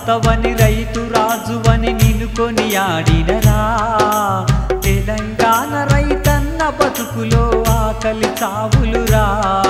అన్నదాతవని రైతు రాజువని నిన్ను కొని ఆడినరా తెలంగాణ రైతన్న బతుకులో ఆకలి చావులురా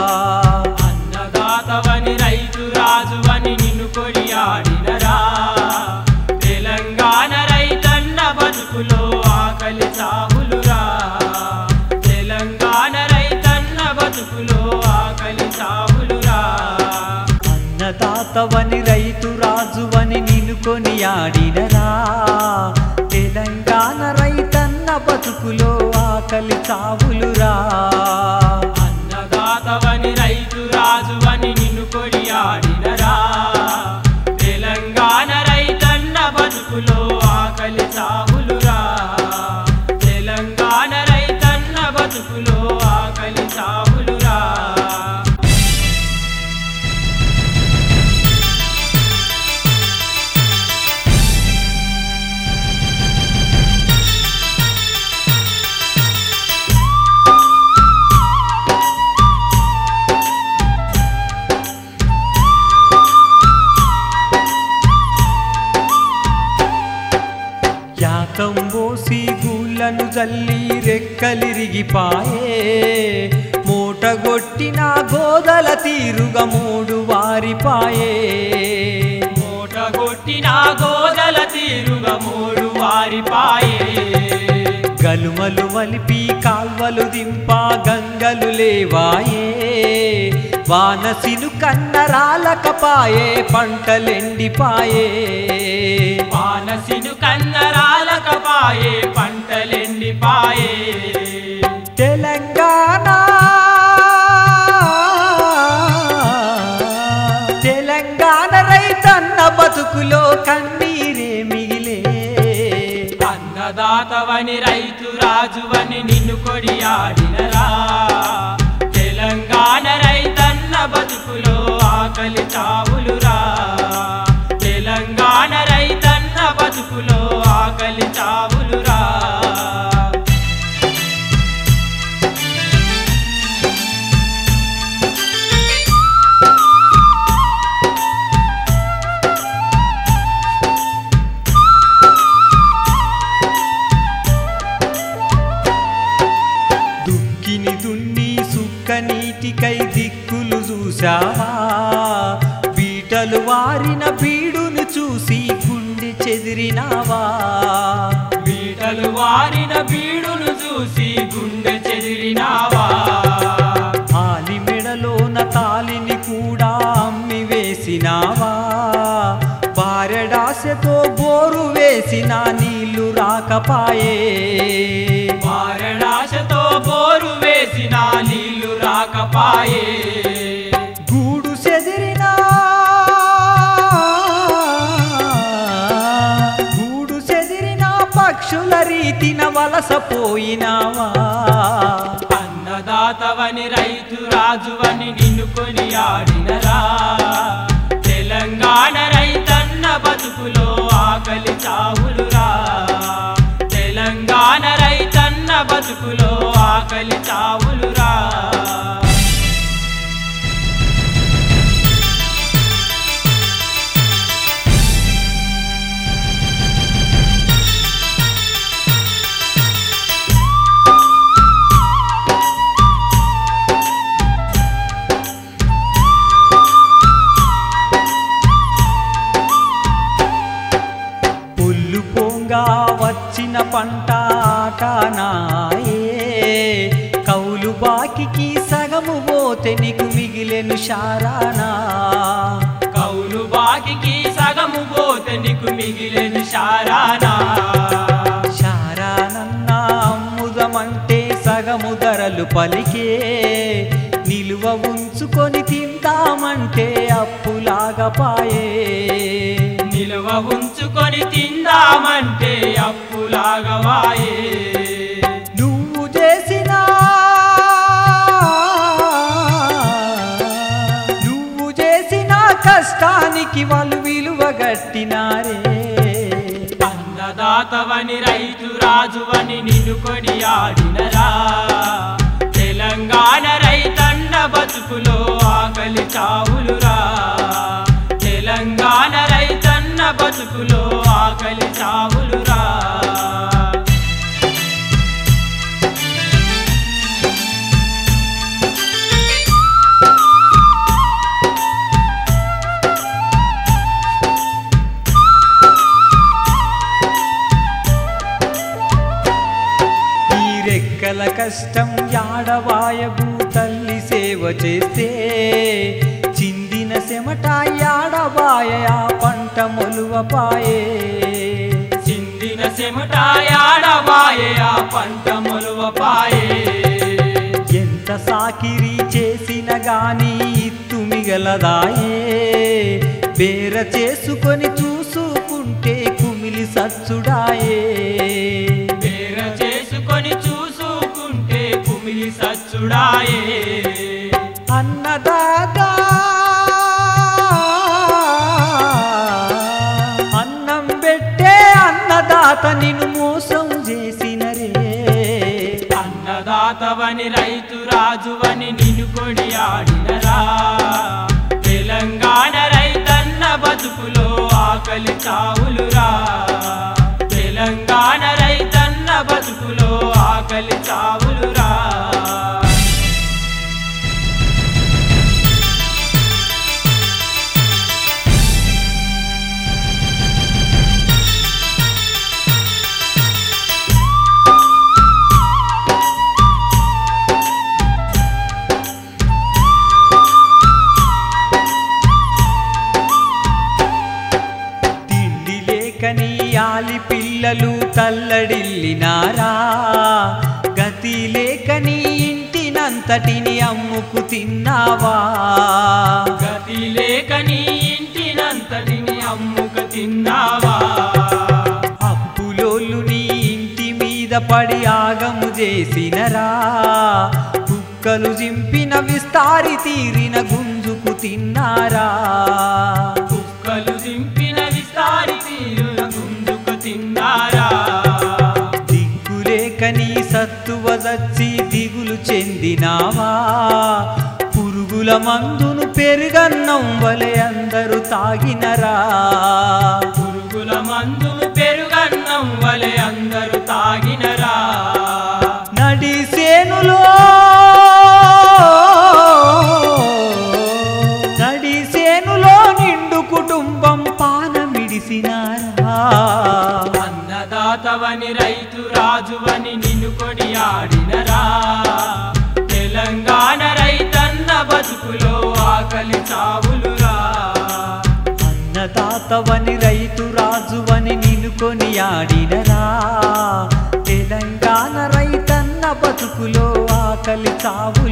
అన్నదాతవని రైతు రాజువని నిన్ను కొడియాడినరా తెలంగాణ రైతన్న బతుకులో ఆకలి చావులురా తెలంగాణ రైతన్న బతుకులో ఆకలి చావులురా అన్నదాతవని రైతు రాజువని నిన్ను కొని ఆడినరా తెలంగాణ రైతన్న బతుకులో ఆకలి చావులురా అన్నదాతవని రైతు రాజువని నిన్ను కొడియాడినరా తెలంగాణ రైతన్న బతుకులో ఆకలి చావులురా తెలంగాణ రైతన్న బతుకులో ఆకలి చావులురా యాతం పోసి గూళ్ళను జల్లి రెక్కలిరిగిపాయే మూటగొట్టిన గోదల తీరుగా మూడు వారిపాయే మూట కొట్టిన గోదల తీరుగా మూడు వారిపాయే గలుమలు మలిపి కాల్వలు దింప గంగలు లేవాయే వానసిను కన్నరాలకపాయే పంటలెండిపాయే మానసిను కన్నరాలకపాయే పంటలెండిపాయే తెలంగాణ తెలంగాణ రైతన్న బతుకులో కన్నీరే మిగిలే అన్నదాతవని రైతు రాజువని నిన్ను కొడియాడినరా తెలంగాణ రైతన్న బతుకులో ఆకలి చావులురా తెలంగాణ రైతన్న బతుకులో ఆకలి చావులురా దుక్కిని దున్ని సుక్క నీటికై దిక్కులు చూశావా బీటలు వారిన బీడును చూసి గుండె చెదిరినావా బీటలు వారిన బీడును చూసి గుండె చెదిరినావా ఆలి మెడలోన తాలిని కూడా అమ్మి వేసినావా పారెడాసెతో బోరు వేసిన నీళ్లు రాకపాయే మారణాశతో బోరు వేసిన నీళ్లు రాకపాయే గూడు చెదిరినా గూడు చెదిరిన పక్షుల రీతిన వలసపోయినావా అన్నదాతవని రైతు రాజువని నిన్ను కొనియాడినరా తెలంగాణ రైతన్న బతుకులో ఆకలి చావులురా తెలంగాణ రైతన్న బతుకులో ఆకలి చావులురా పుల్లు పొంగా వచ్చిన పంట ఆటనాయే కౌలు బాకికి సగము పోతే నీకు మిగిలెను శారానా కౌలు బాకికి సగము పోతే నీకు మిగిలిన శారానా శారానన్నా అమ్ముదమంటే సగము ధరలు పలికే నిలువ ఉంచుకొని తిందామంటే అప్పులాగా పాయే నిలువ ఉంచుకొని తిందామంటే అప్పులాగా వాయే నువ్వు చేసిన నువ్వు చేసిన కష్టానికి వాళ్ళు విలువ గట్టినారే అన్నదాతవని రైతు రాజువని నిన్ను కొనియాడినరా తెలంగాణ రైతన్న బతుకులో ఆకలి చావులురా తెలంగాణ రైతన్న బతుకు కష్టం యాడవాయబు తల్లి సేవ చేస్తే చిందిన చెమట యాడవాయ ఆ పంట మొలువపాయే చిందిన చెమటాయాడబాయే ఆ పంట మొలువపాయే ఎంత సాకిరి చేసిన గాని ఇత్తు మిగలదాయే బేర చేసుకొని చూసుకుంటే కుమిలి సచ్చుడాయే పేర చేసుకొని చూసుకుంటే కుమిలి సచ్చుడాయే అన్నదాదా అన్నం పెట్టే అన్నదాత నిన్ను మోసం చేసినరే అన్నదాతవని రైతు రాజువని నిన్ను కొడియాడినరా తెలంగాణ రైతన్న బతుకులో ఆకలి చావులురా తెలంగాణ రైతన్న బతుకులో ఆకలి చావులురా తిండి లేకని ఆలి పిల్లలు తల్లడిల్లినారా గతి లేకని ఇంటినంతటిని అమ్ముకు తిన్నావా గతి లేక నీ ఇంటినంతటిని అమ్ముక తిన్నావా అప్పులోళ్ళు నీ ఇంటి మీద పడి ఆగము చేసినరా కుక్కలు జింపిన విస్తారి తీరిన గుంజుకు తిన్నారా కుక్కలు దింపిన విస్తారి తీరున గుంజుకు తిన్నారా దిక్కులేక నీ సత్తువ చచ్చి దిగులు చెందినావా పురుగుల మందును పెరుగన్నం వలె అందరూ తాగినరా పురుగుల మందును పెరుగన్నం వలె అందరూ తాగినరా నడి సేనులో నడి సేనులో నిండు కుటుంబం పానమిడిసినారా అన్నదాతవని రైతు రాజువని నిన్ను కొడియాడినరా తెలంగాణ రైతన్న బతుకులో ఆకలి చావులురా అన్నదాతవని రైతు రాజువని నిన్ను కొనియాడినరా తెలంగాణ రైతన్న బతుకులో ఆకలి చావు